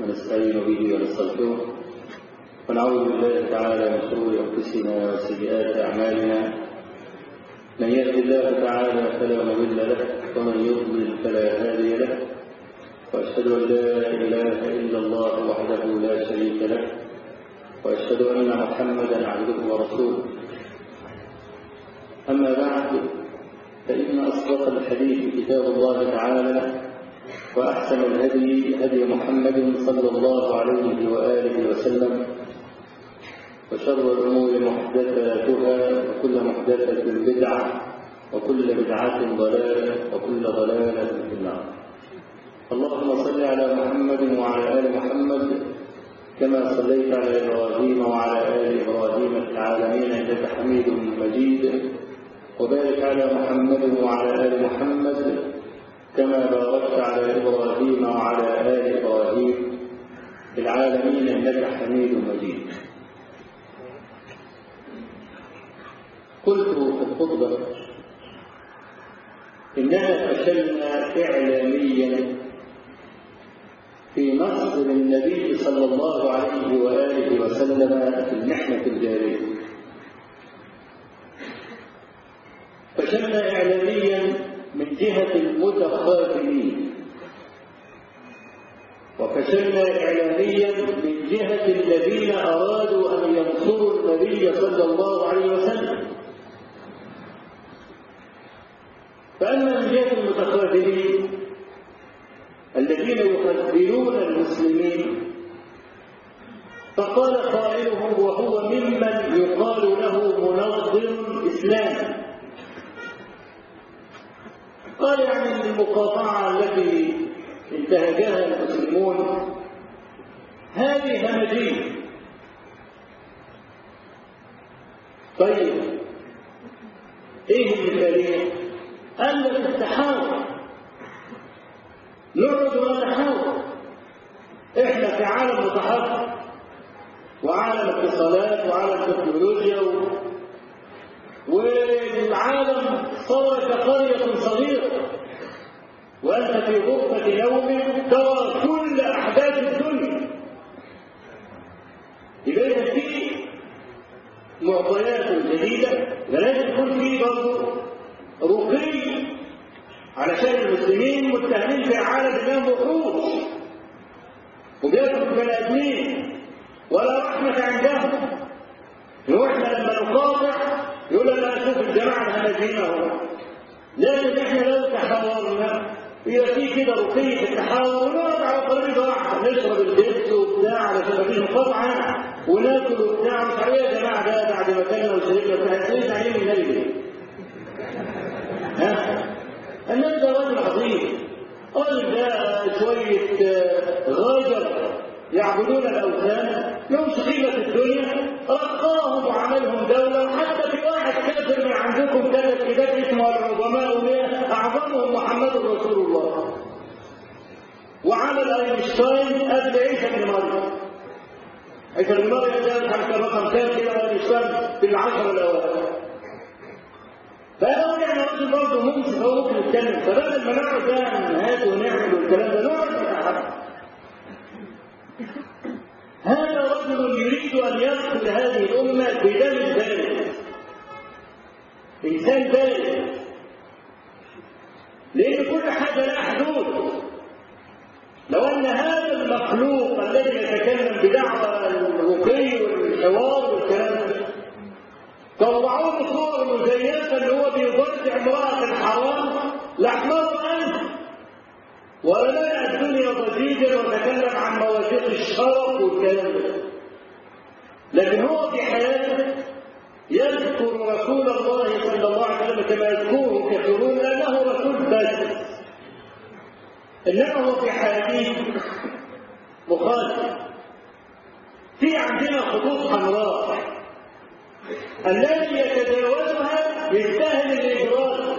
ونستعين به ونستغفره ونعوذ بالله تعالى من شرور انفسنا وسيئات اعمالنا من يهد الله تعالى فلا مضل له ومن يضلل فلا هادي له واشهد ان لا اله الا الله وحده لا شريك له واشهد ان محمدا عبده ورسوله اما بعد فان اصدق الحديث كتاب الله تعالى وأحسن الهدي هدي محمد صلى الله عليه وآله وسلم وشر الأمور محدثاتها وكل محدثة بدعة وكل بدعة ضلالة وكل ضلالة في النار اللهم صل على محمد وعلى آل محمد كما صليت على إبراهيم وعلى آل إبراهيم في العالمين إنك حميد مجيد وبارك على محمد وعلى آل محمد كما باركت على إبراهيم وعلى آل إبراهيم في العالمين إنك حميد مجيد قلت في الخطبة إننا فشلنا إعلاميا في نصر النبي صلى الله عليه وآله وسلم في المحنة الجارية فشلنا إعلاميا من جهة المتخاذلين وفشلنا إعلاميا من جهة الذين أرادوا أن ينصروا النبي صلى الله عليه وسلم فأما من جهة المتخاذلين الذين يخذلون المسلمين فقال قائلهم وهو ممن يقال له منظم إسلامي قال يعني المقاطعة التي انتهجها المسلمون هذه همجية طيب ايه المثالية؟ قال لك التحاور نقعد ونتحاور احنا في عالم متحرك وعالم اتصالات وعالم تكنولوجيا و... والعالم صار كقرية صغيرة وأنت في غرفة يوم ترى كل أحداث الدنيا يبقى في معطيات جديدة ولازم يكون في برضه رقي علشان المسلمين متهمين في عالم انهم وحوش وبياكلوا بني ادمين ولا رحمة عندهم واحنا لما نقاطع يقول انا اشوف الجماعه الهمجيين اهو لكن احنا لو تحاورنا يبقى في كده رقي في التحاور ونقعد على ترابيزه واحده نشرب البيت وبتاع علشان مفيش مقاطعه وناكل وبتاع مش عارف يا جماعه ده بعد ما كلنا وشربنا بتاع ايه تعليم النبي ها النبي ده راجل عظيم راجل ده شويه غاجر يعبدون الاوثان لهم قيمه الدنيا رقاهم وعملهم دوله وحتى في واحد كافر من عندكم كتب كتاب اسمه العظماء مئة اعظمهم محمد رسول الله وعمل اينشتاين قبل عيسى بن مريم عيسى بن مريم ده كان رقم كام كده اينشتاين في العشر الاوائل فلو يعني راجل برضه ممكن هو ممكن يتكلم فبدل ما نقعد بقى نهات ونعمل والكلام ده نقعد نتحرك هذا رجل يريد ان يدخل هذه الامه بدم بارد انسان بارد لان كل حاجه لها حدود لو ان هذا المخلوق الذي يتكلم بدعوى الرقي والحوار والكلام ده طلعوه بصور مزيفه اللي هو بيضرب امراه الحرام لاحمر انت ولا الدنيا ضجيجا وتكلم عن مواثيق الشرف والكلام ده لكن هو في حياته يذكر رسول الله صلى الله عليه وسلم كما يذكره كثيرون لانه رسول بس انما هو في حياته مخالف في عندنا خطوط حمراء الذي يتجاوزها يستاهل الاجرام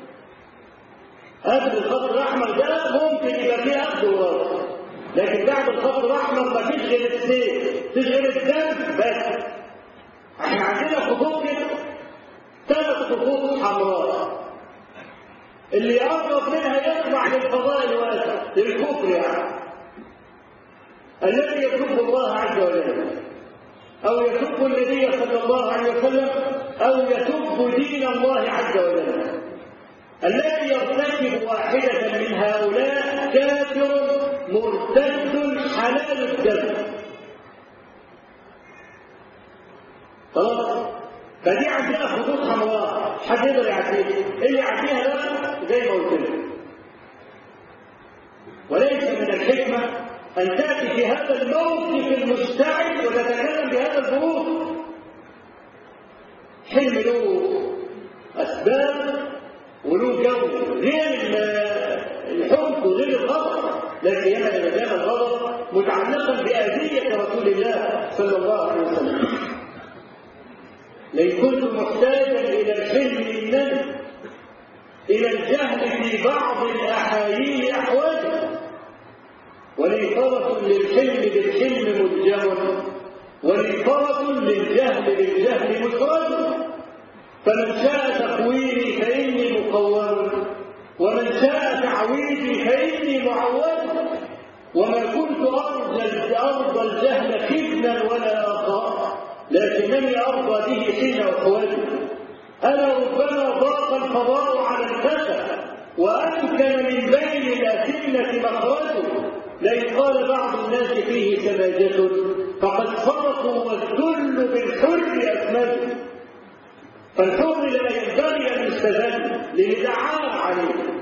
قبل الخط الاحمر ده ممكن يبقى فيه اخذ ورد لكن بعد الخط الاحمر مفيش غير السيف مفيش غير الدم بس احنا عندنا خطوط كده ثلاث خطوط حمراء اللي يقرب منها يطلع للفضاء الواسع للكفر يعني الذي يسب الله عز وجل أو يسب النبي صلى الله عليه وسلم أو يسب دين الله عز وجل الذي يرتكب واحدة من هؤلاء كافر مرتد حلال الدم خلاص فدي عندنا خطوط حمراء حد يقدر يعديها اللي يعديها بقى زي ما قلت لك وليس من الحكمه ان تاتي في هذا الموقف المشتعل وتتكلم بهذا الظروف حلم له اسباب وله جو غير الحب وغير الغضب لكن يما اذا كان الغضب متعلقا باذيه رسول الله صلى الله عليه وسلم لئن كنت محتاجا الى الحلم انني الى الجهل في بعض الاحايين احواجا ولي فرس للحلم بالحلم ملجم ولي فرس للجهل بالجهل مسرد فمن شاء تقويمي فاني مقوم ومن شاء تعويضي فاني معود وما كنت ارجى ارضى الجهل خدنا ولا اخاف لكنني ارضى به حين اخواتي انا ربما ضاق الفضاء على الفتى وامكن من بين الاسنه مخرجه لئن قال بعض الناس فيه سماجه فقد صدقوا والذل بالحر اكمل فالحر لا ينبغي ان يستذل لندعاء عليه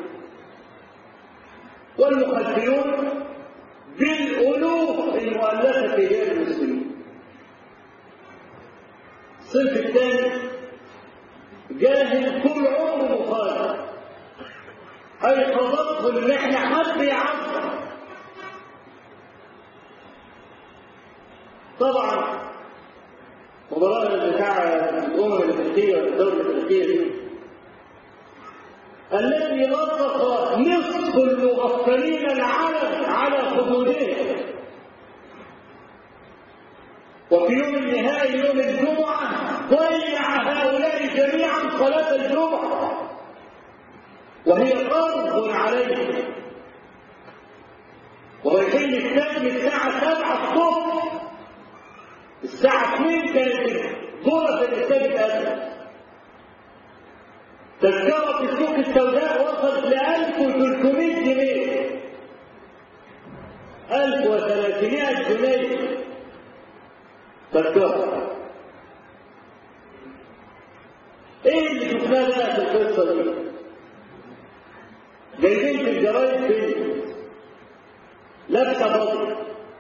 والمخدرون بالالوف المؤلفه غير المسلمين الصنف الثاني جاهل طول عمره مخالف ايقظته المحنه حد يعبر طبعا مباراة بتاع الأمم الأفريقية والدولة الأفريقية دي الذي نطق نصف المغفلين العالم على خدودهم وفي يوم النهائي يوم الجمعة ضيع هؤلاء جميعا صلاة الجمعة وهي فرض عليهم ورايحين السجن الساعة 7 الصبح الساعة 2 كانت غرف الإنتاج الأدنى تذكرة في السوق السوداء وصلت ل 1300 جنيه 1300 جنيه تذكرة ايه اللي شفناه بقى في القصة دي؟ جايبين في الجرايد بنت لابسة بطل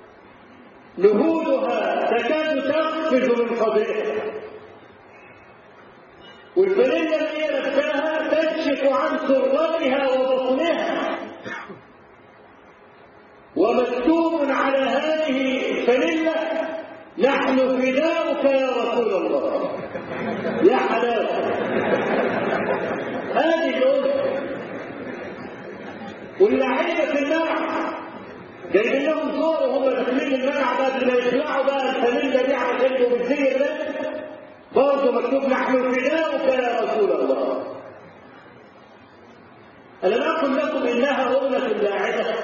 نهودها تكاد تقفز من فضلها والفانيلا اللي هي لابساها تكشف عن سرتها وبطنها ومكتوب على هذه الفانيلا نحن فداؤك يا رسول الله يا حلاوه هذه الأمة واللعيبة في الملعب جايبين لهم صور وهم داخلين الملعب قبل ما يطلعوا بقى الفانيلا دي عشان يبقوا بالزي ده برضه مكتوب نحن فداؤك يا رسول الله ألم أقل لكم إنها أمة لاعبة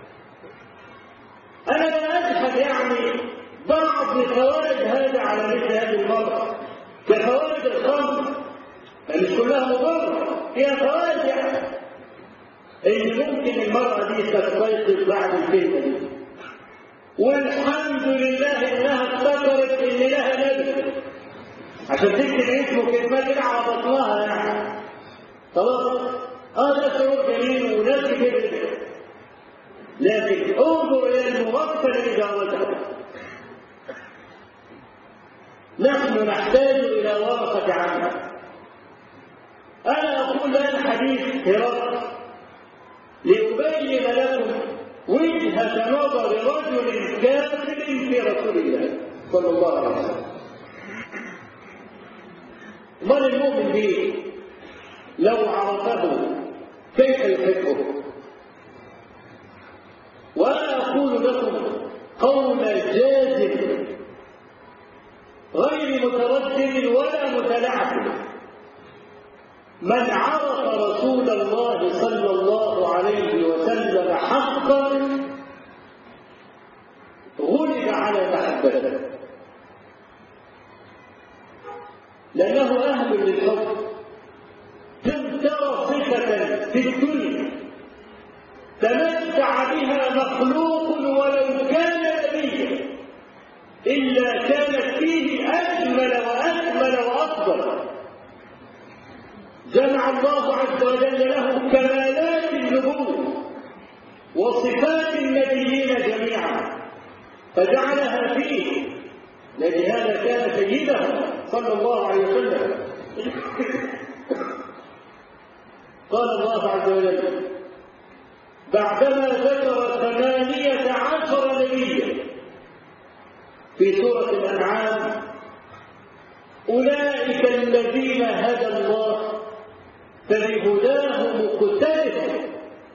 أنا لا أجحد يعني بعض خوارج هذا على مثل هذه المرأة كخوارج الخمر مش كلها مضرة فيها خوارج يعني إن ممكن المرأة دي تستيقظ بعد الكلمة دي والحمد لله إنها افتكرت إن لها نبي عشان تكتب اسمه كلمات كده على بطنها يعني خلاص اه ده شعور جميل وناس كتير لكن انظر الى المغفل اذا وجد نحن نحتاج الى ورقه عامه انا اقول الان حديث هرقل لأبين لكم وجهة نظر رجل كافر في رسول الله صلى الله عليه وسلم من المؤمن به لو عرفه كيف يحبه وأنا أقول لكم قول جازم غير متردد ولا متلعب من عرف رسول الله صلى الله عليه وسلم حقا محبته لأنه أهل للحب كم ترى صفة في الدنيا تمتع بها مخلوق ولو كان نبيا إلا كانت فيه أجمل وأكمل وأفضل جمع الله عز وجل له كمالات النبوة وصفات النبيين جميعا فجعلها فيه لهذا كان سيده صلى الله عليه وسلم قال الله عز وجل بعدما ذكر ثمانية عشر نبيا في سورة الأنعام أولئك الذين هدى الله فبهداه مقتدر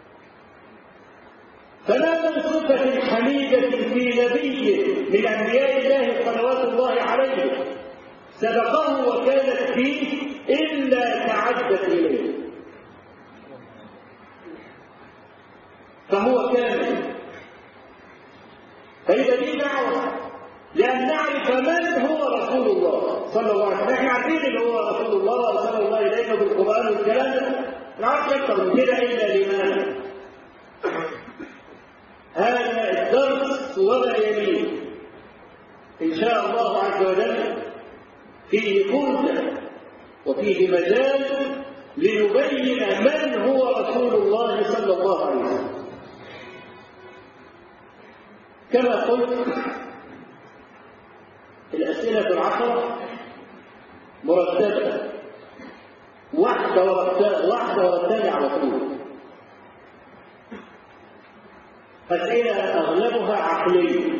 فلا من صفة حميدة في نبي من أنبياء الله صلوات الله عليه سبقه وكانت فيه إلا تعدت إليه فهو كامل فإذا دي دعوة لأن نعرف من هو رسول الله صلى الله عليه وسلم احنا عارفين ان هو رسول الله وارسل الله الينا بالقرآن والكلام ده ما نعرفش أكثر من كده إلا لمن هذا الدرس وما يليه إن شاء الله عز وجل فيه فرصة وفيه مجال لنبين من هو رسول الله صلى الله عليه وسلم كما قلت الأسئلة العشرة مرتبة واحدة ورا واحدة ورا الثانية على طول أسئلة أغلبها عقلية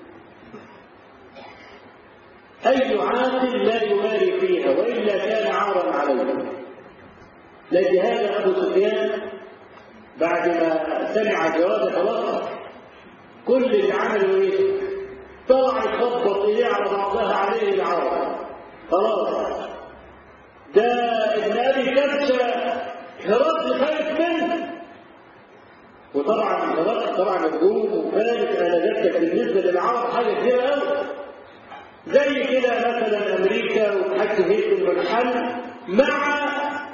أي عاقل لا يماري فيها وإلا كان عارا عليه لجهاد أبو سفيان بعد ما سمع جواب خلاص كل اللي عمله ايه؟ طلع يخبط ايديه على بعضها عليه العرب خلاص ده ابن ابي كبشه هرقل خايف منه وطبعا هرقل طبعا الروم وفارس انذاك بالنسبه للعرب حاجه كبيره قوي زي كده مثلا امريكا وتحكم هيئه المنحل مع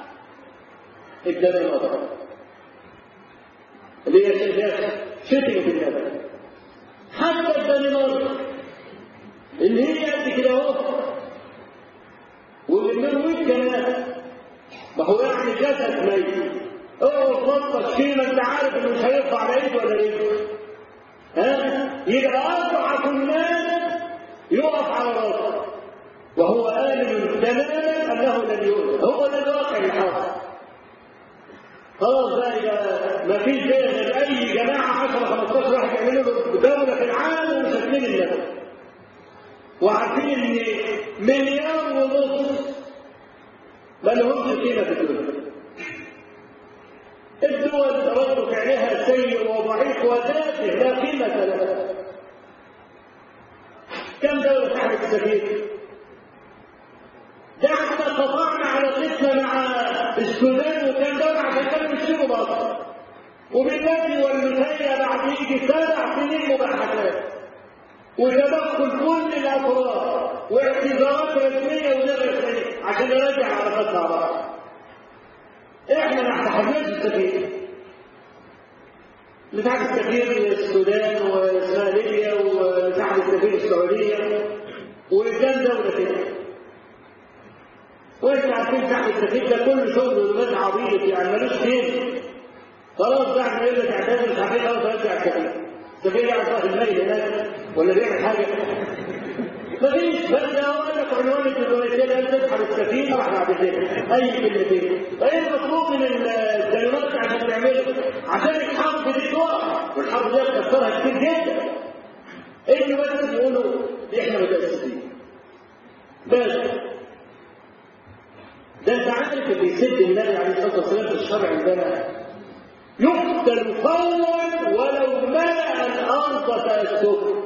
الدنمارك اللي هي شتمت النبي حتى الدنمارك اللي هي قد كده اهو والنرويج كمان ما هو يعني جسد ميت اوعى تفضل شيء ما انت عارف انه مش هيرفع على ايده ولا رجله ها يبقى اضعف الناس يقف على راسه وهو آمن تماما انه لن يؤذى هو ده الواقع اللي حاصل خلاص بقى يبقى ما فيش غير اي جماعه 10 15 واحد يعملوا له دوله في العالم ومسكين الناس وعارفين ان مليار ونص ما لهمش قيمه في الدنيا الدول ترد فعلها سيء وضعيف وتافه لا قيمه لها كم دوله تحت السبيل ده احنا قطعنا على قسمه مع السودان وكان دولة عشان كانوا يشتروا مصر وبالنبي والنهاية بعد يجي سبع سنين مباحثات وتدخل كل الأطراف واعتذارات رسمية وغير رسمية عشان نراجع علاقات مع بعض. احنا ما احتحملناش السفير. مساعد السفير السودان واسمها ليبيا ومساعد السفير السعودية وكام دولة كده. وانت عارفين تحت السفير ده كل شغل ولاد عبيط يعني ملوش فين خلاص بعد ما يقول لك اعتذر مش عارفين خلاص ارجع السفير السفير يعرف صاحب المال هناك ولا بيعمل حاجه مفيش بس لو قال لك عنوان الدبلوماسيه لازم تسحب السفينه راح بعد كده اي كلمتين فايه المطلوب من الدنمارك عشان تعمله عشان الحرب دي تقع والحرب دي هتكسرها كتير جدا انه بس يقولوا احنا متاسفين بس ده انت عارف اللي يسد النبي عليه الصلاه والسلام في الشرع عندنا يقتل فورا ولو ملأ الارض تأسفه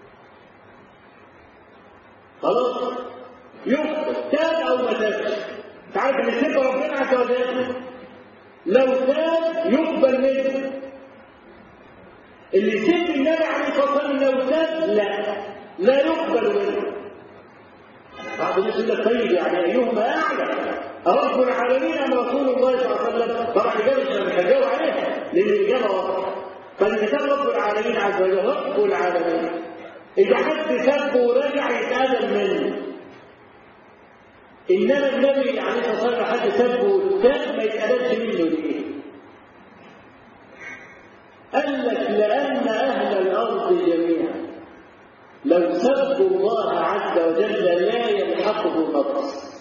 خلاص يقتل تاب او ما تابش انت عارف ان سيب ربنا عز وجل لو تاب يقبل منه اللي سيب النبي عليه الصلاه والسلام لو تاب لا لا يقبل منه بعض الناس يقول لك طيب يعني ايهما اعلى رب العالمين ام رسول الله صلى الله عليه وسلم طبعا الاجابه مش هنجاوب عليها لان الاجابه واضحه فاذا كان رب العالمين عز وجل رب العالمين اذا حد سبه ورجع يتادم منه انما النبي عليه الصلاه والسلام حد سبه وتاب ما يتادمش منه ليه؟ قال لك لان اهل الارض جميعا لو سبوا الله عز وجل لا يلحقه نقص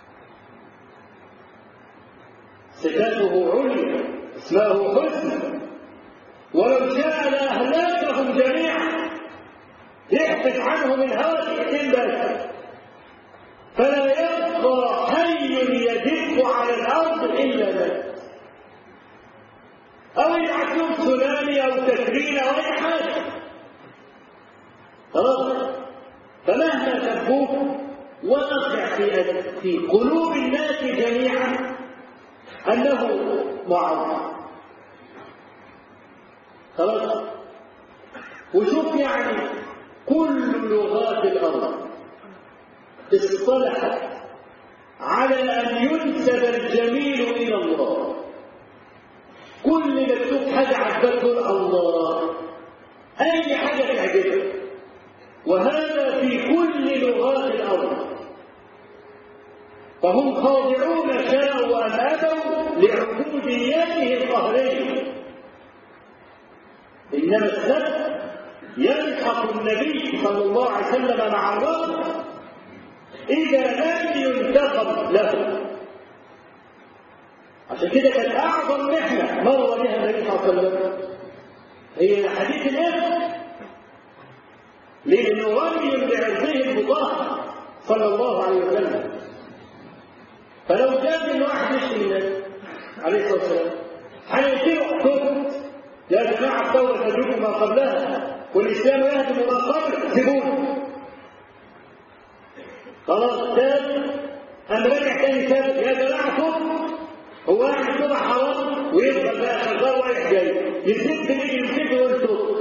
صفاته عليا اسماءه حسن ولو شاء لاهلكهم جميعا يحفظ عنهم الهوى دقيقتين بس فلا يبقى حي يدب على الارض الا مات او يبعث لهم تسونامي او تكرين او اي حاجه خلاص فمهما سبوه وقع في في قلوب الناس جميعا انه معظم خلاص وشوف يعني كل لغات الارض اصطلحت على ان ينسب الجميل الى الله كل مكتوب حاجه عجبته الله اي حاجه تعجبك وهذا في كل لغات الارض فهم خاضعون شاءوا ام ابوا لعبوديته القهريه انما السبب يلحق النبي صلى الله عليه وسلم مع الرب اذا لم ينتقم له عشان كده كانت اعظم محنه مر بها النبي صلى الله عليه وسلم هي حديث الاسم لانه رمي بعرضه المطهر صلى الله عليه وسلم فلو جاء من واحد يشتري النبي عليه الصلاه والسلام هيقتلوا كفر يا جماعه الدوله تدرك ما قبلها والاسلام يهدم ما قبل سيبوه خلاص تاب قام راجع تاني تاب يا جماعه كفر هو قاعد كده حرام ويفضل بقى شغال رايح جاي يسد يجي يمسكه وينطق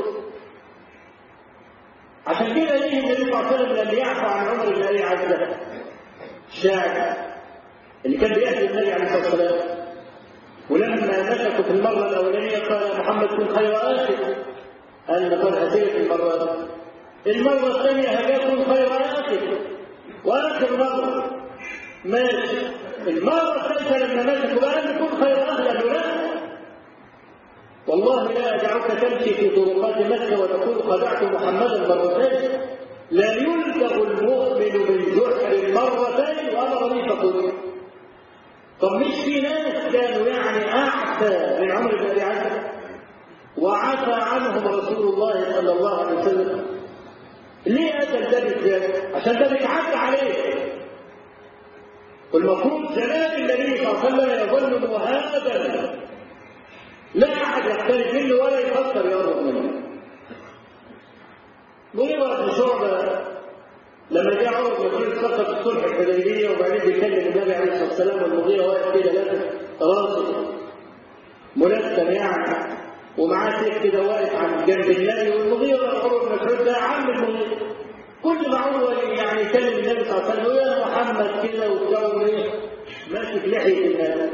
عشان كده ليه النبي صلى الله عليه وسلم لم يعفى عن عمر بن ابي عزه الشاعر اللي كان بيأتي النبي عليه الصلاه والسلام ولما مسكوا في المره الاولانيه قال محمد كن خير اخر قال قد اتيت المره المره الثانيه هجاكم خير اخر واخر مره ماشي المره الثالثه لما مسكوا قال كن خير اهل قالوا لا والله لا أدعوك تمشي في طرقات مكة وتقول خدعت محمدا مرتين لا يلدغ المؤمن من جحر مرتين وأمر فقلت طب مش في ناس كانوا يعني أعفى من عمر بن أبي عزة وعفى عنهم رسول الله صلى الله عليه وسلم ليه أتى ده بالذات؟ عشان ده بيتعدى عليه والمفروض جلال النبي صلى الله عليه وسلم يظل مهابا لا احد يختلف منه ولا يفكر يقرب منه مغيرة بن شعبة لما جاء عمر بن الخطاب سقط الصلح الحديبية وبعدين بيكلم النبي عليه الصلاة والسلام والمغيرة واقف كده لابس راسه ملثم يعني ومعاه سيف كده واقف عند جنب النبي والمغيرة عمر بن مسعود ده عم المغيرة كل ما عمر يعني يكلم النبي صلى الله عليه وسلم يا محمد كده وبتاع ايه ماسك لحية النبي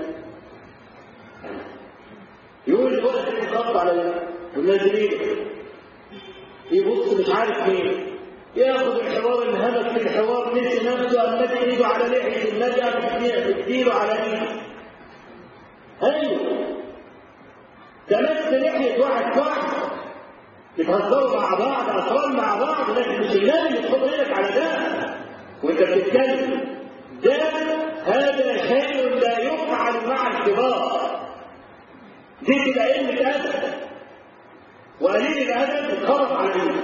يقول الولد يتخطى على النازلين يبص مش عارف مين ياخذ الحوار انهمك في الحوار نسي نفسه قام مد ايده على لحيه النبي قام تديله على ايده ايوه تمس لحيه واحد واحد يتهزروا مع بعض اسرار مع بعض لكن مش النبي اللي تحط ايدك على ده وانت بتتكلم ده هذا شيء لا يفعل مع الكبار دي تبقى قله ادب وقليل الادب اتخرج على ايه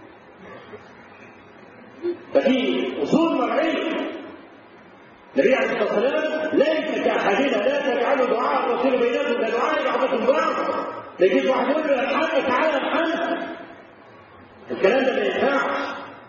ففي اصول مرعيه النبي عليه الصلاه والسلام ليس كاحدنا لا تجعلوا دعاء الرسول بينكم كدعاء بعضكم بعض لكن واحد يقول له يا محمد تعالى يا محمد الكلام ده ما ينفعش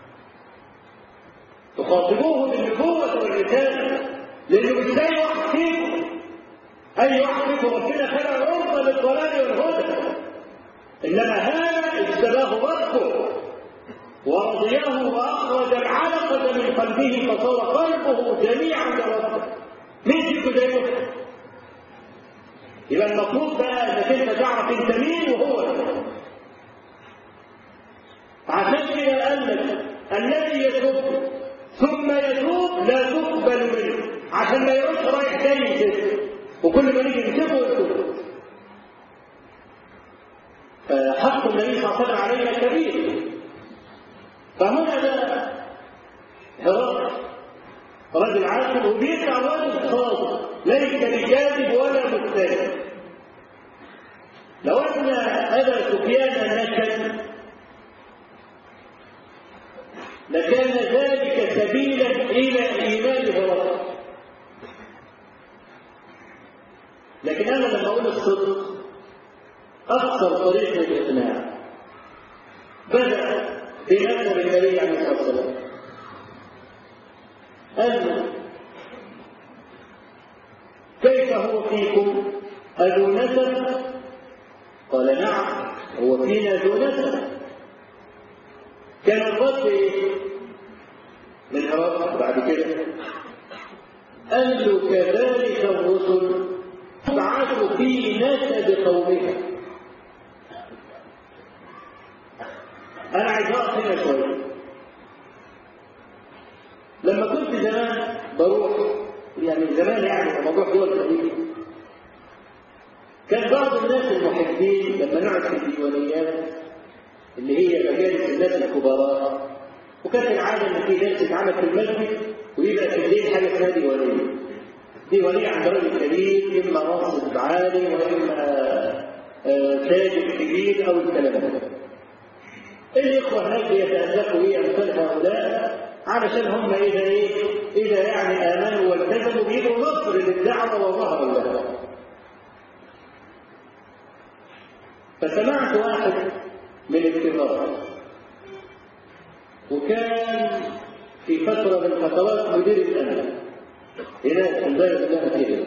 تخاطبوه بالنبوه والرساله لانه مش زي واحد فيكم اي واحد فيكم ربنا خلق عرضه للضلال والهدى انما هذا اجتباه ربه ورضيه وأخرج العلقة من قلبه فصار قلبه جميعا لربه مين فيكم زيه؟ يبقى المفروض بقى انك انت تعرف انت مين وهو عشان كده قال لك الذي يتوب ثم يتوب لا تقبل منه عشان ما يعودش رايح تاني كده وكل ما نيجي نسيبه يتوب حق النبي صلى الله عليه وسلم علينا كبير فهنا ده هرقل رجل عاقل وبيطلع راجل صادق ليس بكاذب ولا مختلف لو ان ابا سفيان نكل لكان ذلك سبيلا الى ايمان هرقل لكن انا لما اقول الصدق اكثر طريق للاقناع بدا بنظر النبي عليه الصلاه والسلام قال كيف هو فيكم أذو نسب قال نعم هو فينا ذو نسب كان الرد ايه من عراق بعد كده قال له كذلك الرسل بعثوا في نسب قومها انا عايز اقف هنا شويه لما كنت زمان بروح يعني زمان يعني موضوع دول الخليج كان بعض الناس المحبين لما نقعد في الديوانيات اللي هي مجالس الناس الكبراء وكانت العاده ان في درس يتعمل في المسجد ويبقى في الليل حاجه اسمها ديوانيه ديوانيه عند راجل كبير اما منصب عالي واما تاجر كبير او الكلام ده الاخوه هناك يتالفوا ايه امثال هؤلاء علشان هم إذا إيه؟ إذا يعني آمنوا والتزموا بيدوا نصر للدعوة وظهروا لها. فسمعت واحد من الكبار وكان في فترة من الفترات مدير الأمن هنا في البلد اللي أنا فيها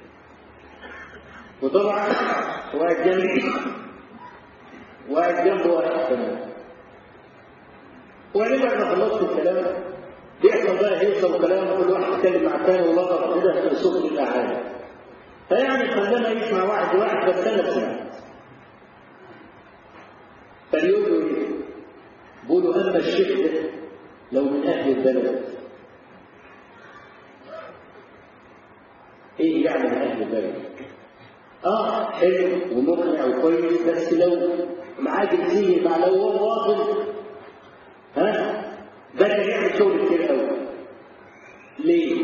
وطبعا واحد جنبي واحد جنبه واحد كمان وبعدين بعد ما خلصت الكلام بيحصل بقى هيصل كلام كل واحد يتكلم مع الثاني ولطف كده في صوت الاعلام فيعني خلانا يسمع واحد واحد بس انا سمعت فاليوم له ايه؟ بيقولوا اما الشيخ ده لو من اهل البلد ايه يعني من اهل البلد؟ اه حلو ومقنع وكويس بس لو معاه جنسيه مع لو هو واصل ها ده كان يعمل شغل كتير قوي ليه؟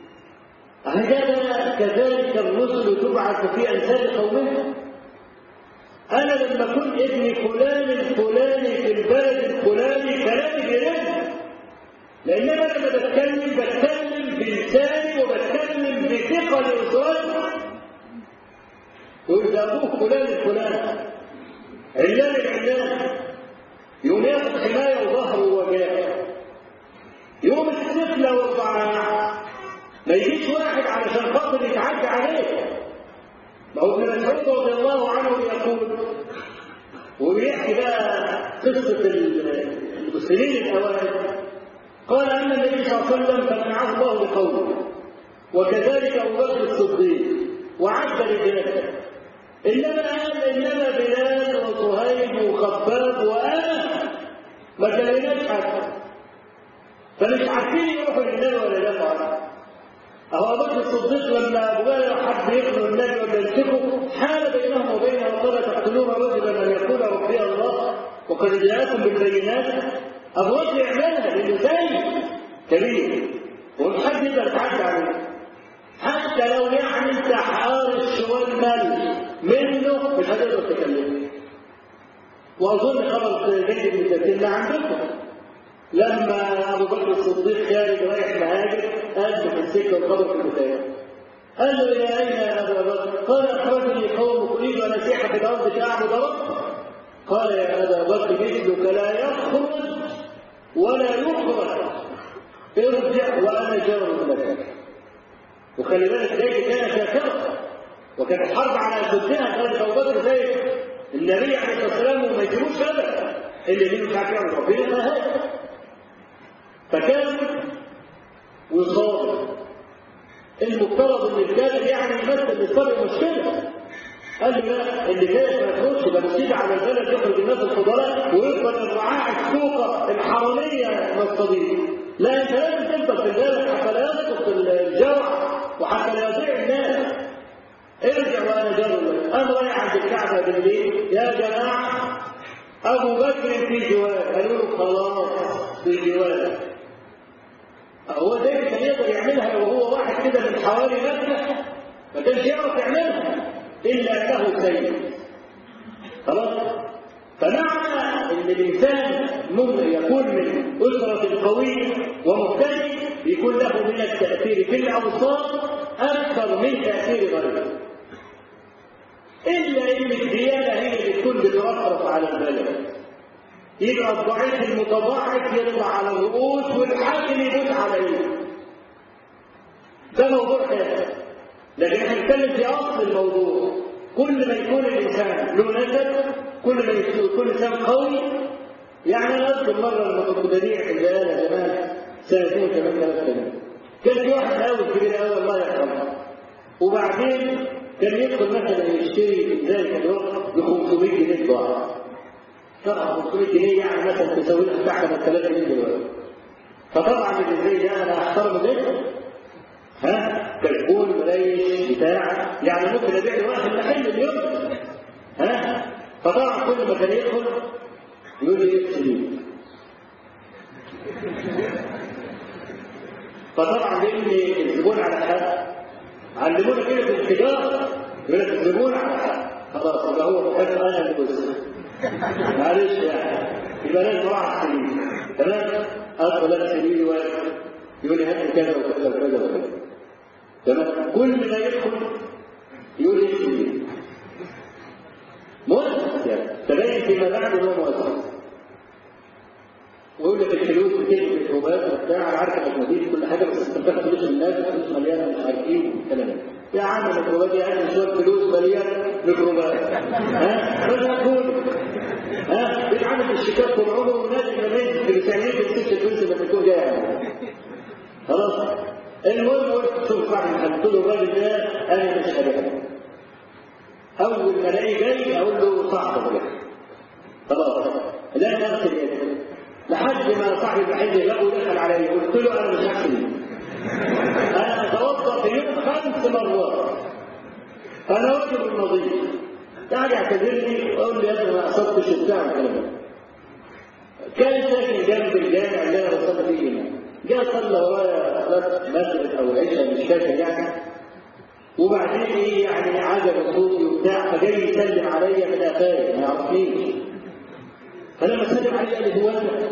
هكذا كذلك الرسل تبعث في انساب قومها انا لما اكون ابن فلان الفلاني في البلد الفلاني كلامي بيرد لان انا لما بتكلم بتكلم بلساني وبتكلم بثقه لاسرتي يقول ده ابوه فلان الفلاني علان العلان يقوم ياخد حمايه وظهره وجاه يوم السفلة والضعاف ما يجيش واحد علشان خاطر يتعدى عليه ما هو ابن مسعود رضي الله عنه يقول وبيحكي بقى قصة المسلمين الأوائل قال أما النبي صلى الله عليه وسلم فمنعه الله بقوله وكذلك أبو بكر الصديق وعد رجاله إنما قال إنما بلال وصهيب وخباب وأنا ما كلمناش حد فمش عارفين يروحوا للنبي ولا لا أهو أبو بكر الصديق لما أبو بكر حب يقتل النبي ولا يمسكه حال بينهم وبينه وقال تقتلون رجلا أن يقول ربي الله وقد جاءكم بالبينات أبو بكر يعملها لأنه زي كبير ومش حد يقدر يتعدى عليه حتى لو يعني أنت حارس والمال منه مش هتقدر تكلمه وأظن خبر زيد بن كثير عندكم لما ابو بكر الصديق خارج رايح مهاجر قال له في السكه الخبر في البدايه قال له يا اين يا ابا بكر؟ قال اخرجني قوم اريد ان اسيح في الارض فاعبد ربي قال يا ابا بكر مثلك لا يخرج ولا يخرج ارجع وانا جار لك وخلي بالك زيد كان شاكرا وكانت الحرب على ضدها قال ابو بكر زيد النبي عليه الصلاه والسلام وما يجيبوش ابدا اللي دي مش عارف يعمل ربنا فهذا فكان وصابر المفترض ان الكاتب يعني يمثل للطريق مشكله قال له لا اللي جاي ما يخرجش ده نسيب على البلد يخرج الناس الفضلاء ويفضل الرعاع السوق الحراميه مصطدين لا انت لازم تفضل في البلد حتى لا يسقط الجوع وحتى لا يضيع الناس ارجع وانا جرب انا رايح عند الكعبه بالليل يا جماعه ابو بكر في جوار قالوا له خلاص في جوار هو ده كان يقدر يعملها لو هو واحد كده من حوالي مكه ما كانش يعرف يعملها الا انه سيد خلاص فمعنى ان الانسان ممكن يكون من اسره قويه ومهتدي يكون له من التاثير في الاوساط اكثر من تاثير غيره الا ان الديانه هي اللي تكون بترفرف على البلد يبقى الضعيف المتضاعف يطلع على الرؤوس والحاكم يدوس عليه ده موضوع ثاني لكن احنا بنتكلم في اصل الموضوع كل ما يكون الانسان له نسب كل ما يكون انسان قوي يعني انا اذكر مره لما كنت بديع في البيانه زمان سنتين كمان ثلاث سنين كان في واحد قوي كبير قوي الله يرحمه وبعدين كان يدخل مثلا يشتري في ذلك الوقت ب 500 جنيه ضاع طبعا 500 جنيه يعني مثلا تساوي لها بتاع 3000 جنيه دلوقتي فطبعا اللي زي ده انا احترمه جدا ها كشكول مليش بتاع يعني ممكن ابيع له واحد محل اليوم ها فطبعا كل ما كان يدخل يقول لي ايه سليم فطبعا لان الزبون على حق علمونا كده في التجاره يقول لك الزبون على حق خلاص يبقى هو محب انا اللي بس معلش يعني يبقى لازم واحد سليم تمام ادخل انا سليم واقف يقول لي هات لي كذا وكذا وكذا وكذا تمام كل ما يدخل يقول لي سليم مؤسس يعني تبين فيما بعد ان هو مؤسس ويقول لك الفلوس بتجي في الحبوبات وبتاع انا عارف انك مدير كل حاجه بس انت بتاخد فلوس الناس فلوس مليانه مش عارف ايه والكلام ده يا عم الميكروبات دي عندي شويه فلوس مليان ميكروبات ها ماذا اقول؟ ها بيتعامل بالشيكات طول عمره والناس اللي بين في الثانيين بتسيبش الفلوس لما تكون جايه خلاص المهم قلت شوف صاحبي قلت له الراجل ده انا مش هبيعه اول ما الاقيه جاي اقول له صاحبك ده خلاص لا نغسل يدك لحد ما صاحب المحل لقوا دخل علي قلت له انا مش هغسل انا اتوضا في اليوم خمس مرات انا رجل النظيف قاعد يعتذرني ويقول لي يا ابني ما قصدتش وبتاع الكلام ده كان ساكن جنب الجامع اللي انا بصلي فيه هنا جاء صلى ورايا صلاه المغرب او العشاء مش فاكر يعني وبعدين ايه يعني عجب صوتي وبتاع فجاي يسلم عليا من قفايا ما يعرفنيش فلما سلم علي قال لي هو انت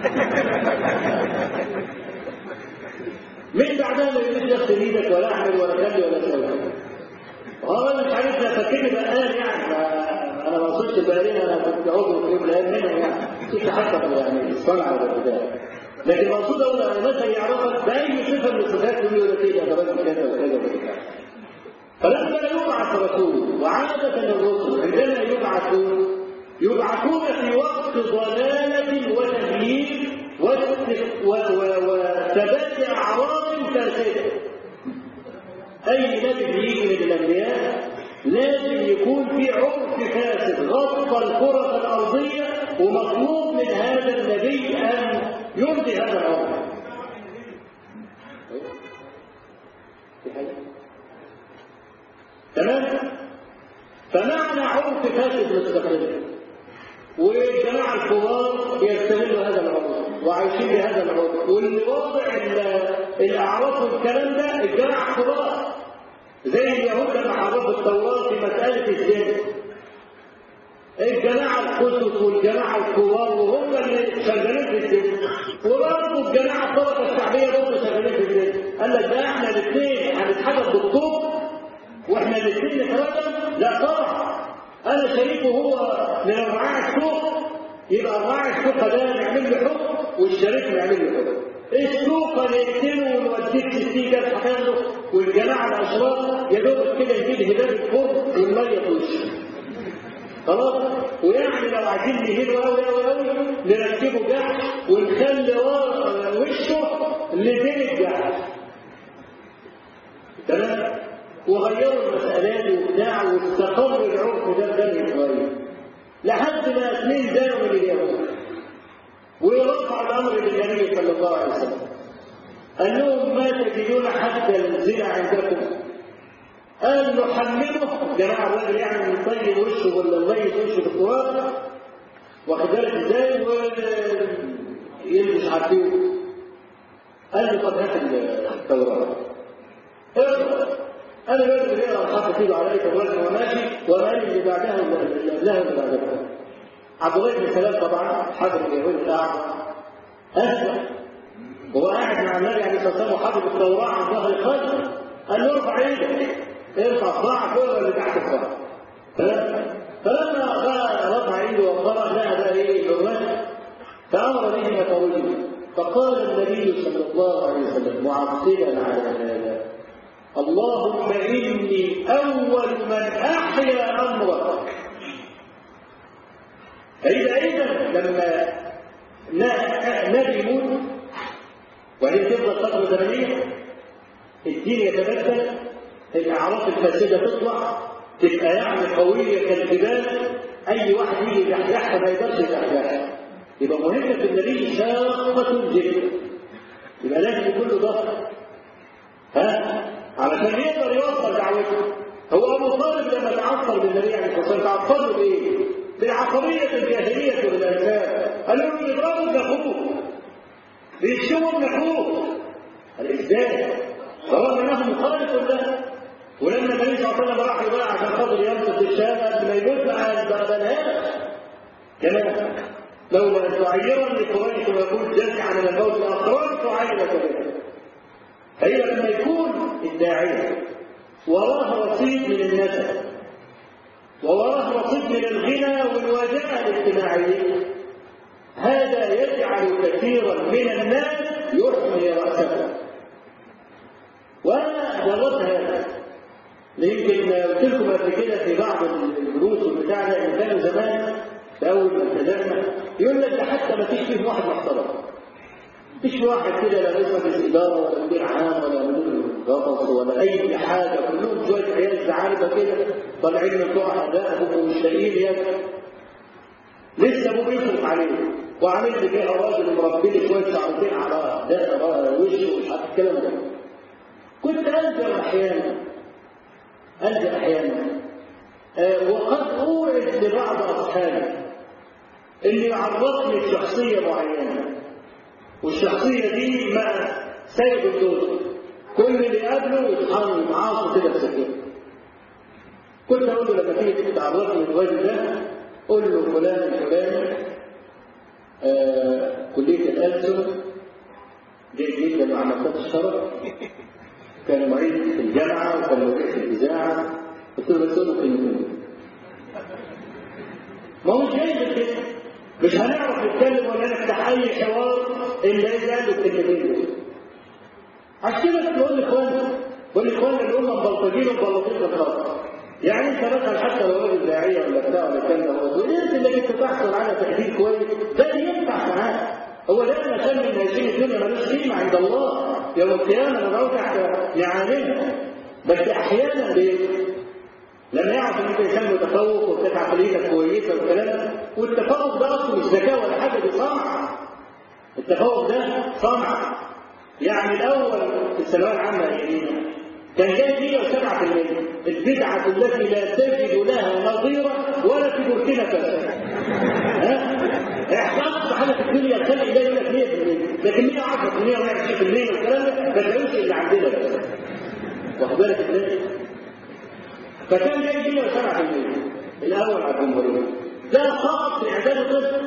من بعدها ما يقولش اغسل ايدك ولا اعمل ولا كلي ولا سوي هو انا مش عارف لا فاكرني بقال يعني انا ما وصلتش بقالين انا كنت عضو في يوم من الايام منهم يعني كنت حتى يعني الصنعه ولا البتاع لكن المقصود اقول انا مثلا يعرفك باي صفه من الصفات يقول لك ايه ده راجل كذا وكذا وكذا فلما يبعث رسول وعادة الرسل عندما يبعثون يبعثون في وقت ضلالة وتغيير وثبات أعراض فاسدة أي نبي بيجي من الأنبياء لازم يكون في عرف فاسد غطى الكرة الأرضية ومطلوب من هذا النبي أن يرضي هذا العرف تمام فمعنى عرف فاسد مستقل والجماعة الكبار يستغلوا هذا العرف وعايشين بهذا العرف واللي واضع الأعراف والكلام ده الجماعة الكبار زي اليهود لما حرفوا التوراة في مسألة الزنا الجماعة القدس والجماعة الكبار وهم اللي شغالين في الزنا وبرضه الجماعة الطبقة الشعبية برضه شغالين في الزنا قال لك ده احنا الاثنين هنتحدث بالطوب واحنا الاثنين نتردد لا طبعا انا شريكه هو من رعاع السوق يبقى رعاع السوق ده نعمل له حكم والشريك نعمل له حكم السوق نقتله ونوديه في السيجا له والجماعه الاشراف يا دوب كده يجيب هباب الفرن والميه في وشه خلاص ويعني لو وعايزين نهينه قوي قوي قوي نركبه جحش ونخلي ورا وشه لدين الجحش تمام وغيروا المسألات وبتاع واستقر العرف ده في بني إسرائيل لحد ما اثنين زانوا من اليهود ويرفع الأمر للنبي صلى الله عليه وسلم قال لهم ما تجدون حتى الزنا عندكم قال نحمله جماعة الراجل يعني يطيب وشه ولا يليس وشه بالتراب واخد بالك ازاي ويلبس عارفين قال له طب هات التوراة اقرا انا لازم اقرا حاطط ايده على ايده الراجل وماشي وقال اللي بعدها اللي قبلها اللي بعدها عبد الله بن سلام طبعا حضر اليهود الاعمى اسلم وهو قاعد مع النبي عليه الصلاه والسلام وحافظ التوراه عن ظهر الخلف قال له ارفع ايدك ارفع صباعك فوق اللي تحت الصباع فلما رفع ايده وقرا لها بقى ايه الرجل فامر به طويلا فقال النبي صلى الله عليه وسلم معقلا على هذا اللهم اني اول من احيا امرك فاذا اذا لما نبي يموت وبعدين تفضل فتره زمنيه الدين يتبدل الاعراف الفاسده تطلع تبقى يعني قويه كالجبال اي واحد يجي يحيحها ما يقدرش يحيحها يبقى مهمه النبي شاقه جدا يبقى لازم يكون له ضغط ها علشان يقدر يوصل دعوته هو ابو طالب لما تعصر بالنبي عليه الصلاه والسلام تعصر له بايه؟ بالعصبيه الجاهليه والاسلام قال له يضربوا ابن اخوه بيشتموا ابن اخوه قال ازاي؟ رغم انه مخالف له ولما النبي صلى الله عليه وسلم راح يباع عشان خاطر ينقذ الشام قبل ما يموت ما بنهاش كمان لولا ان تعيرني قريش ويقول جزع من الموت لاخرجت عينك به فهي لما يكون الداعيه وراه رصيد من النسب ووراه رصيد من الغنى والوجاهه الاجتماعيه هذا يجعل كثيرا من الناس يحمي راسه وانا جربت هذا يمكن قلت لكم قبل كده في بعض الدروس بتاعنا ان كانوا زمان في اول ما ابتدأنا يقول لك ده حتى ما فيش فيه واحد محترم مفيش واحد كده لا رئيس مجلس اداره ولا مدير عام ولا مدير غطس ولا اي حاجه كلهم شويه عيال زعانفه كده طالعين من بتوع ادائهم ومش لاقيين ياكل لسه ابوه بيصرف عليه وعامل لي فيها راجل مربي لي شويه شعرتين على ده وشه ومش عارف الكلام ده كنت الجا احيانا الجا احيانا آه وقد اوعد لبعض اصحابي اللي يعرضني لشخصيه معينه والشخصيه دي مع سيد الدوس كل اللي قابله يتحرك معاه كده بسكين كنت اقول له لما تيجي تعرفني الراجل ده قول له فلان الفلاني آه كليه الالسن جيد جدا مع مكتبه الشرف كان معيد في الجامعه وكان معيد في الاذاعه قلت له بس له كلمتين ما هو مش هيقدر كده مش هنعرف نتكلم ولا نفتح اي حوار الا اذا قال له الكلمتين دول عشان كده تقول لاخواننا بقول لاخواننا اللي هم مبلطجين ومبلطين بالخط يعني انت مثلا حتى لو راجل داعيه ولا بتاع ولا كلمه هو انت اللي انت تحصل على تقدير كويس ده ينفع معاه هو ده عشان من هذه الدنيا ملوش قيمه عند الله يوم القيامه ندعو تحت نعالمها بس احيانا بي... لما يعرف ان انت انسان متفوق وبتاع عقليتك كويسه والكلام ده والتفوق ده اصلا مش ذكاء ولا حاجه دي صنعه التفوق ده صنعه يعني الاول في الثانويه العامه يا كان جاي 107% البدعه التي لا تجد لها نظيره ولا في بوركينا فاسو ها احصاء حاجه في الدنيا تخلي ده يقول لك 100% لكن 110% و120% والكلام ده ما تلاقوش اللي عندنا بس واخد بالك ازاي؟ فكان جاي 107% الاول على الجمهوريه ده فقط في اعداد الطفل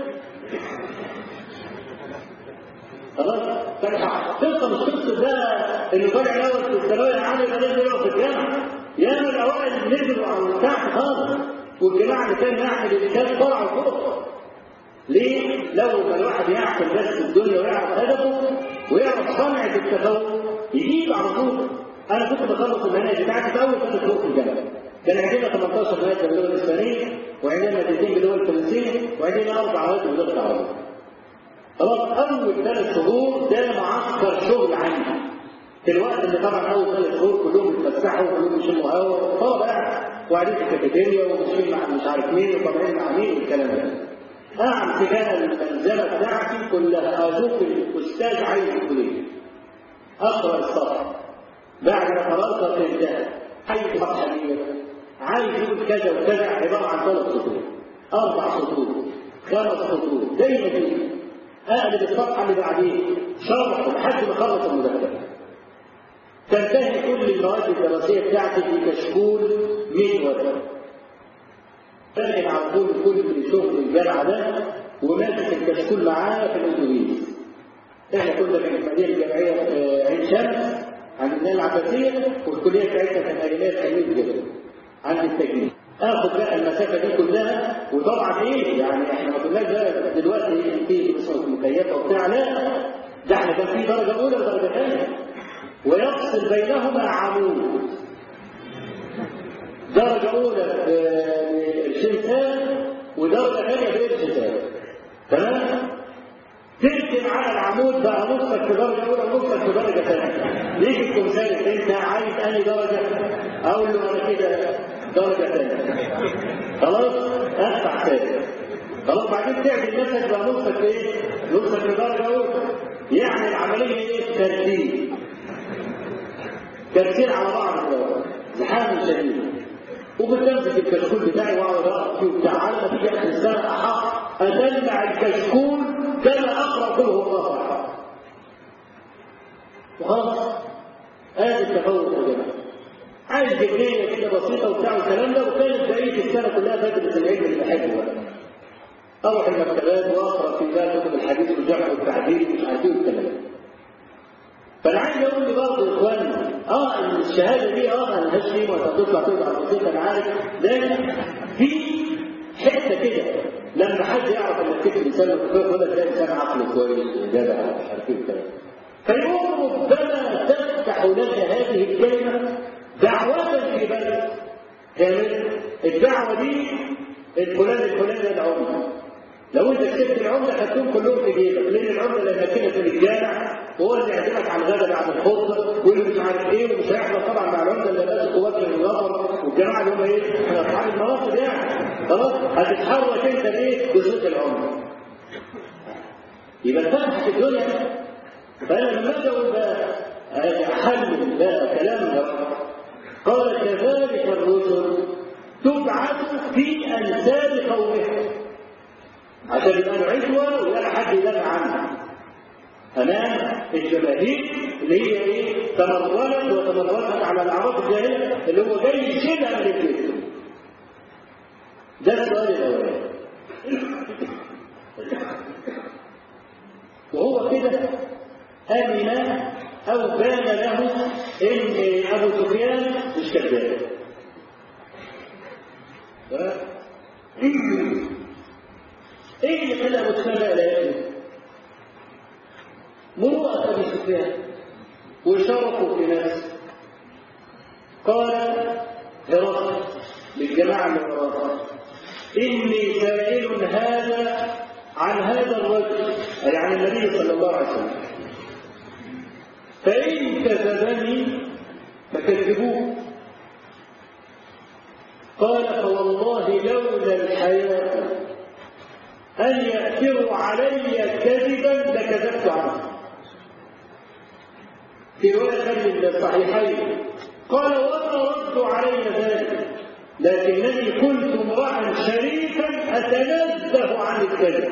خلاص قصه مش قصه ده انه طالع الاول في الثانويه العامه يبقى لازم يقف في الجامعه ياما الاوائل نزلوا على تحت خالص والجماعه اللي كان يعمل اللي كان طلعوا فوق ليه؟ لو ما الواحد يعقل بس الدنيا ويعرف هدفه ويعرف صنعه التفوق يجيب على طول انا كنت بخلص المناهج بتاعتي في اول سنه فوق في الجامعه كان عندنا 18 ماده باللغه الاسبانيه وعندنا مادتين باللغه الفرنسيه وعندنا اربع مواد باللغه العربيه خلاص اول ثلاث شهور ده معسكر شغل عندي في الوقت اللي طبعا اول ثلاث شهور كلهم بيتفسحوا وكلهم يشموا هوا طلبه يعني وقاعدين في الكافيتيريا وماشيين مع مش عارف مين وطالعين مع مين والكلام ده اعمل كده الملزمه بتاعتي كلها اشوف الاستاذ عايز يقول ايه اقرا الصفحه بعد ما قرات فهمتها عايز صفحه دي عايز يقول كذا وكذا عباره عن ثلاث سطور اربع سطور خمس سطور دايما كده اقلب الصفحه اللي بعديه شرح لحد ما اخلص المذاكره تنتهي كل المواد الدراسيه بتاعتي في كشكول 100 ورقه فاهم على طول كل شغل الجامعه ده وماسك الكشكول معاه في الاتوبيس احنا كنا في المدينه الجامعيه في عين شمس عند النيل العباسيه والكليه بتاعتنا كانت اجنبيه تحليل جدا عند التجنيد اخد بقى المسافه دي كلها وطبعا ايه يعني احنا ما كناش بقى دلوقتي في اسمه مكيفه وبتاع لا ده احنا كان في درجه اولى ودرجه ثانيه ويفصل بينهما عمود درجه اولى في الشمسان ودرجه ثانيه في الشمسان تمام تركن على العمود بقى نصك في درجه اولى ونصك في درجه ثانيه يجي التمثال انت عايز انهي درجه اقول له انا كده درجه ثانيه خلاص ادفع ثاني خلاص بعدين تعمل نفسك بقى نصك في ايه؟ نصك في درجه اولى يعني العمليه ايه؟ ترتيب ترتيب على بعض كده زحام شديد وبتمسك الكشكول بتاعي واقعد اقرا فيه وبتاع على ما تيجي اخر السنه احط ادلع الكشكول كما اقرا كل هو الله احد وخلاص ادي التفوق يا جماعه عايز جبنيه كده بسيطه وبتاع والكلام ده وكانت بقيه السنه كلها بدرس العلم اللي بحبه بقى اروح المكتبات واقرا في بقى كتب الحديث والجمع والتعديل ومش عارف ايه والكلام ده فانا عايز اقول لي برضه يا اخواني اه الشهاده دي اه ما لهاش قيمه وهتطلع تطلع بسيطه انا عارف لكن في حته كده لما حد يعرف انك تكتب انسان يقول لك ده انسان عقله كويس وجدع ومش عارف ايه الكلام فيقوم ربما تفتح لك هذه الكلمه دعوه في بلد كامل الدعوه دي الفلان الفلاني العمده لو انت كسبت العمله خدتهم كلهم في جيبك لان العمله لما كده في الجامع هو اللي يعزمك على الغداء بعد الخطبه واللي مش عارف ايه ومش هيحصل طبعا مع العمله اللي لازم قوات النظر والجماعه اللي هم ايه اصحاب المناصب يعني خلاص هتتحرك انت بايه بصوت العمله يبقى فتحت الدنيا فانا لما اجي اقول بقى احلل بقى كلام ده قال كذلك الرسل تبعث في انساب قومها عشان يبقى له عدوى ولا حد يدافع عنها امام الجماهير اللي هي ايه تمردت وتمردت على الاعراض الجاهليه اللي هو جاي يشيلها من البيت ده السؤال الاولاني وهو كده امن او بان له ان ابو سفيان مش كذاب ايه اللي خلى ابو سفيان لا يكذب مروءة أبي سفيان وشرفه في نفسه قال هرقل للجماعة من هرقل إني سائل هذا عن هذا الرجل أي عن النبي صلى الله عليه وسلم فإن كذبني فكذبوه قال فوالله لولا الحياة أن يأثروا علي كذبا لكذبت عنه في رواية الصحيحين قال وما رد علي ذلك لكنني كنت امرأ شريفا أتنزه عن الكذب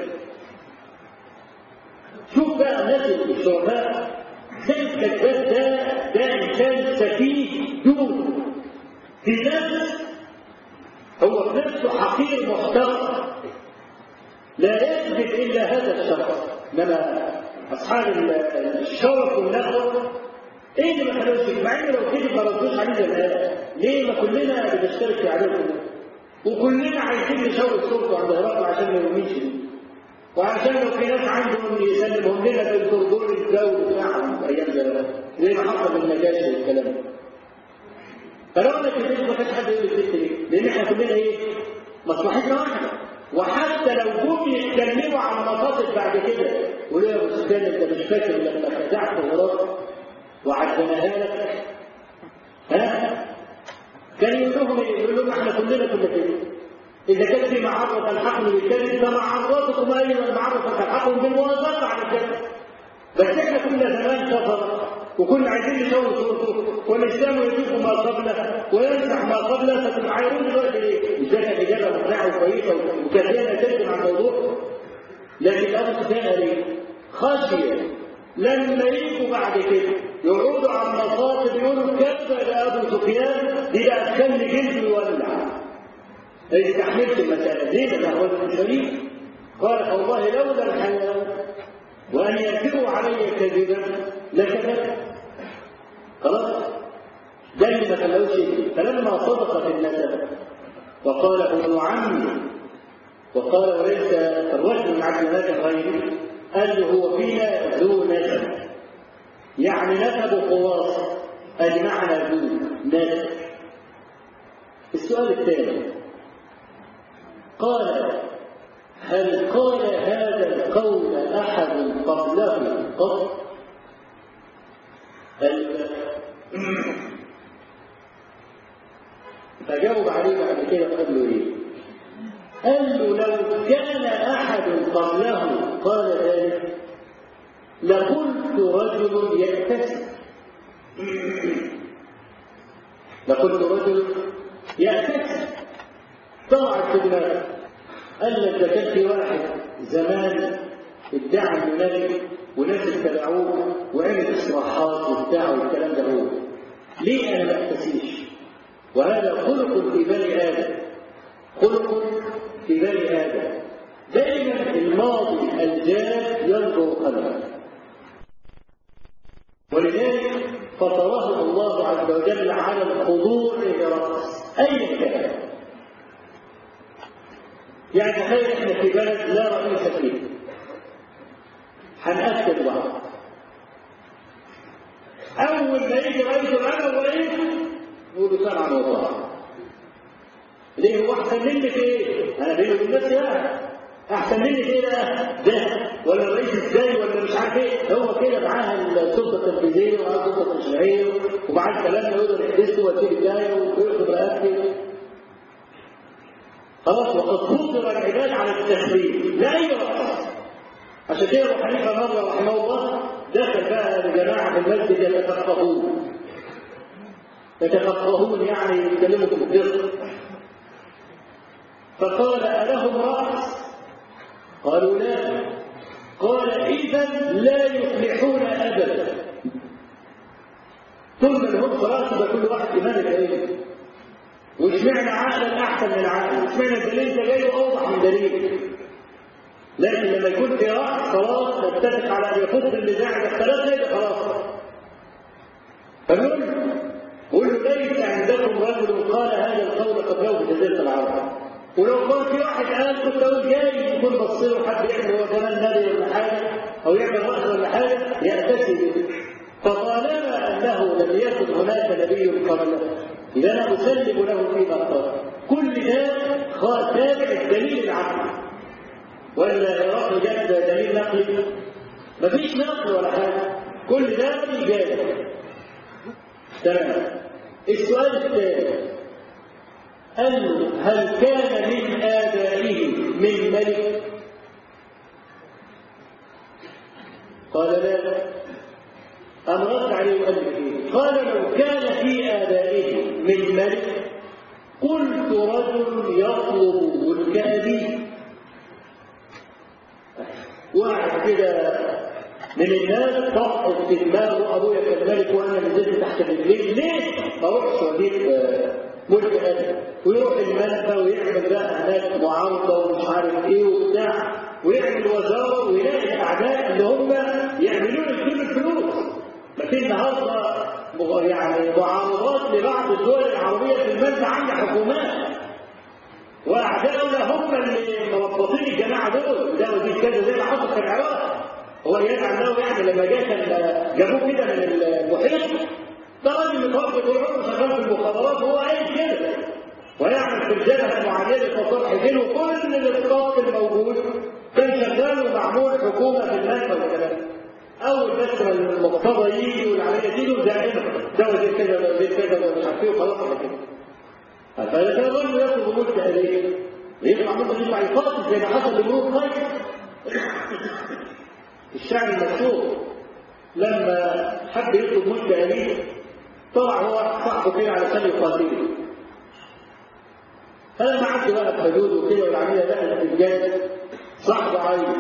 شوف بقى الناس الشرفاء زي الكذاب ده ده إنسان سفيه دون في نفس هو في نفسه حقير محترم لا يكذب إلا هذا الشخص إنما أصحاب الشرف والنخوة ايه اللي ما خلوش مع ان لو كده ما ردوش عليه زمان ليه ما كلنا بنشترك في عدالة وكلنا عايزين نشاور السلطه عند هرقل عشان ما يؤمنش وعشان لو في ناس عندهم يسلمهم لنا في الدور الجو بتاعهم ايام زمان زي ما حصل بالنجاشي والكلام ده فلو انا كذبت ما كانش حد يقول الست دي كلنا ايه؟ مصلحتنا واحده وحتى لو جم يتكلموا عن المصادر بعد كده يقولوا يا ابو سفيان انت مش فاكر لما خدعت غراب وعدناها لك ها؟ كان يقول لهم ايه؟ يقول لهم احنا كلنا كنا كده اذا كان في معرض الحقل بالكذب فمعرضكم ايضا معرض الحقل بالموافقه على الكذب بس احنا كنا زمان كفر وكنا عايزين نسوي صورته والاسلام يجيب ما قبله ويمسح ما قبله فتتعايرون دلوقتي ليه؟ مش ده كانت اجابه مقنعه وكويسه وكان تكلم عن الموضوع لكن ابو سفيان قال ايه؟ خشيه لما يجوا بعد كده يقعدوا على المصاطب يقولوا كذب يا ابو سفيان دي بقى تخلي جلده يولع ما يستحملش المساله ليه؟ ده هو شريف قال والله لولا الحياه وان يكذبوا علي كذبا لكذبت خلاص ده اللي ما خلوش فلما صدق في النسب وقال ابن عمي وقال وليس الرجل من عبد الله غيره قال له هو فينا ذو نسب يعني نسب خواص ادي معنى ذو نسب السؤال الثاني قال هل قال هذا القول احد قبله قط فجاوب عليه بعد كده قال له ايه قال له لو كان احد قبله قال ذلك لقلت رجل يكتسب لقلت رجل يكتسب طلعت في دماغه قال لك ده كان في واحد زمان ادعى انه ملك وناس اتبعوه وعمل اصلاحات وبتاع والكلام ده هو ليه انا ما اكتسيش وهذا خلق في بني ادم خلق في بني ادم دائما الماضي الجاد ينظر قلبه ولذلك فطره الله عز وجل على الخضوع لرأس اي كان يعني تخيل احنا في بلد لا رئيس فيه هنأكد بعض أول ما يجي رئيس العالم ورئيس يقول له سمعا وطاعة ليه هو أحسن مني في إيه؟ أنا بيني وبين نفسي يعني أحسن مني في إيه ده؟ ده ولا الرئيس إزاي ولا مش عارف إيه هو كده معاه السلطة التنفيذية ومعاه السلطة التشريعية ومعاه الكلام ده يقدر يحدثه ويديه الجاية وياخد رقبتي خلاص وقد فطر العباد على التسليم لا أي رأس عشان كده ابو حنيفه مره رحمه الله دخل بقى الجماعه في المسجد يتفقهون يتفقهون يعني يتكلموا في الفقه فقال ألهم رأس؟ قالوا لا قال إذا لا يفلحون أبدا طول ما لهم رأس يبقى كل واحد إمام العلم واشمعنى عقلا أحسن من عقل؟ اشمعنى الدليل ده جاي أوضح من دليل؟ لكن لما يكون في رأس خلاص نتفق على أن يفض النزاع الاختلاف ليس خلاص فنقول قول له ليس عندكم رجل قال هذا القول قبله في جزيرة العرب ولو كان في واحد قال كنت اقول جاي يكون بص له حد يعمل هو كمان نبي ولا حاجه او يعمل رأس ولا حاجه يأتسي به فطالما انه لم يكن هناك نبي قبله اذا انا اسلم له فيما قال كل ده تابع الدليل العقلي ولا هرقل جاب دليل نقلي مفيش نقل ولا حاجه كل ده اجابه تمام السؤال الثاني قال له هل كان من آبائه من ملك؟ قال لا أم رد عليه وقال له قال لو كان في آبائه من ملك قلت رجل يطلب ملك أبيه واحد كده من الناس طقت في دماغه ابويا كان ملك وانا نزلت تحت رجليه ليه؟ ما اروحش واجيب ملك ادم ويروح الملكه ويعمل بقى هناك معارضه ومش عارف ايه وبتاع ويعمل وزاره ويلاقي الاعداء اللي هم يعملون كل الفلوس لكن النهارده يعني معارضات لبعض الدول العربيه في المنزل عند حكومات واعداؤنا هم اللي مربطين الجماعه دول ده ودي كذا زي ما حصل في العراق هو يدعى انه يعني لما جاء جابوه كده من المحيط ده راجل متوفى طول عمره شغال في المخابرات وهو عايز كده ويعمل في الجبهه معينه وصلح الدين وكل الاسقاط الموجود كان شغال ومعمول حكومه في المنفى والكلام اول بس ما المقتضى يجي والعمليه تيجي دائما دواء زي كذا دواء زي كذا ومش عارف ايه وخلاص على كده فاذا كان الرجل يطلب ملك اليه يطلع ممكن يطلع يقاتل زي ما حصل لملوك خير الشعر المشهور لما حب يطلب ملك اليه طلع هو صاحبه كده علشان يقاتله فلما عدوا بقى الحدود وكده والعمليه دخلت في الجنه صاحبه عايز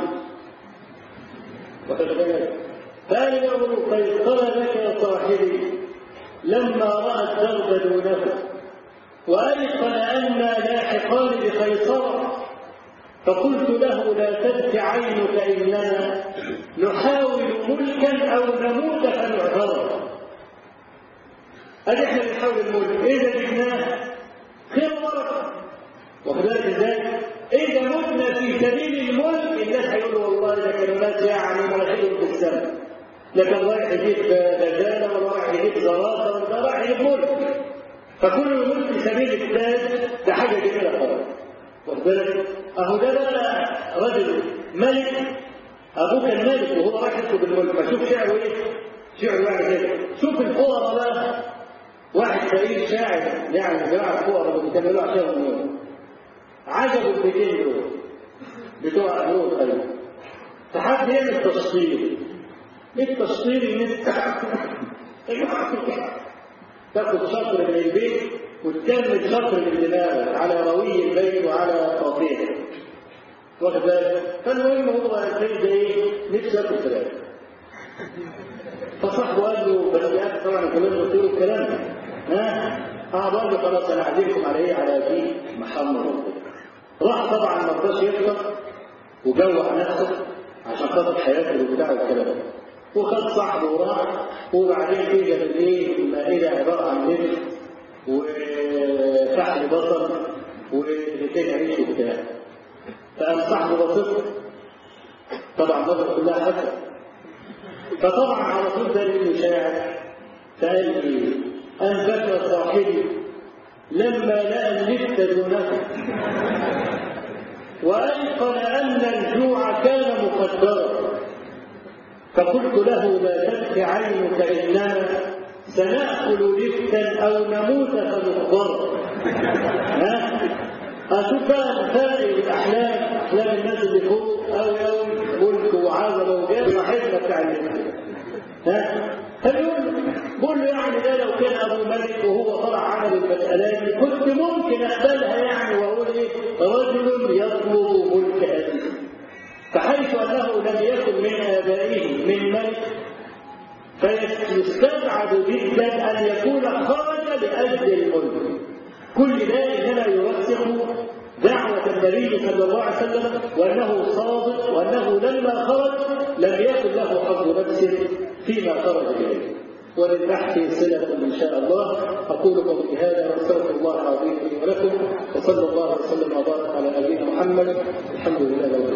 واخد بالك قال له قيصر لك يا صاحبي لما راى الدرب دونه وايقن انا لاحقان بقيصر فقلت له لا تبك عينك اننا نحاول ملكا او نموت فنعذر ادي احنا بنحاول الملك اذا جبناه خير وبركه وكذلك ازاي اذا متنا في سبيل الملك الناس هيقولوا والله ده كانوا ناس يعني مناخيرهم في السماء لكن رايح يجيب دجاله ولا رايح يجيب زرافه ولا رايح يجيب ملك فكل الملك في سبيل الكتاب ده حاجه جميله خالص واخد بالك اهو ده بقى رجل ملك ابوه كان ملك وهو رايح يطلب الملك فشوف شعره ايه؟ شعره يعني كده شوف الفقراء بقى واحد فقير شاعر يعني جماعه الفقراء اللي بيكملوا عشان الملك عجبوا البيتين دول بتوع أهل الخير فحب يعمل تشطير التشطير ان انت تاخد شطر من البيت وتكمل شطر من دماغك على روي البيت وعلى قاطعه واخد بالك فالمهم هو زي ايه نفسه ياكل فراخ فصاحبه قال له بس يا اخي طبعا كلنا قلت له الكلام ده ها اه بقول له خلاص انا هعزمكم على ايه على دي محمد راح طبعا ما رضاش يطلع وجوع نفسه عشان خاطر حياته وبتاع والكلام ده وخد صاحبه وراح وبعدين كده بالايه المائده عباره عن لبس وفحل بصل ولتين عيش وبتاع فقام صاحبه بصيت طبعا بصل كلها حسن فطبعا على طول ده اللي شاعر فقال لي انبت صاحبي لما لقى اللفت دونه وأيقن أن الجوع كان مقدرا فقلت له لا تبكي عينك إننا سنأكل لفتا أو نموت فنخبر ها أشوف بقى فارق الأحلام أحلام الناس اللي فوق أوي أوي ملك وعظمة وجاه راحتنا بتاع الليل ها فبيقول بقول له يعني ده لو كان ابو ملك وهو طلع عمل المساله دي كنت ممكن اقبلها يعني واقول ايه رجل يطلب ملك ابيه فحيث انه لم يكن من ابائه من ملك فيستبعد جدا ان يكون خرج لاجل الملك كل ده انما يرسخ دعوة النبي صلى الله عليه وسلم وأنه صادق وأنه لما خرج لم يكن له حظ نفس فيما خرج إليه وللبحث صلة إن شاء الله أقول قولي هذا وأستغفر الله العظيم لي ولكم وصلى الله وسلم وبارك على نبينا محمد الحمد لله رب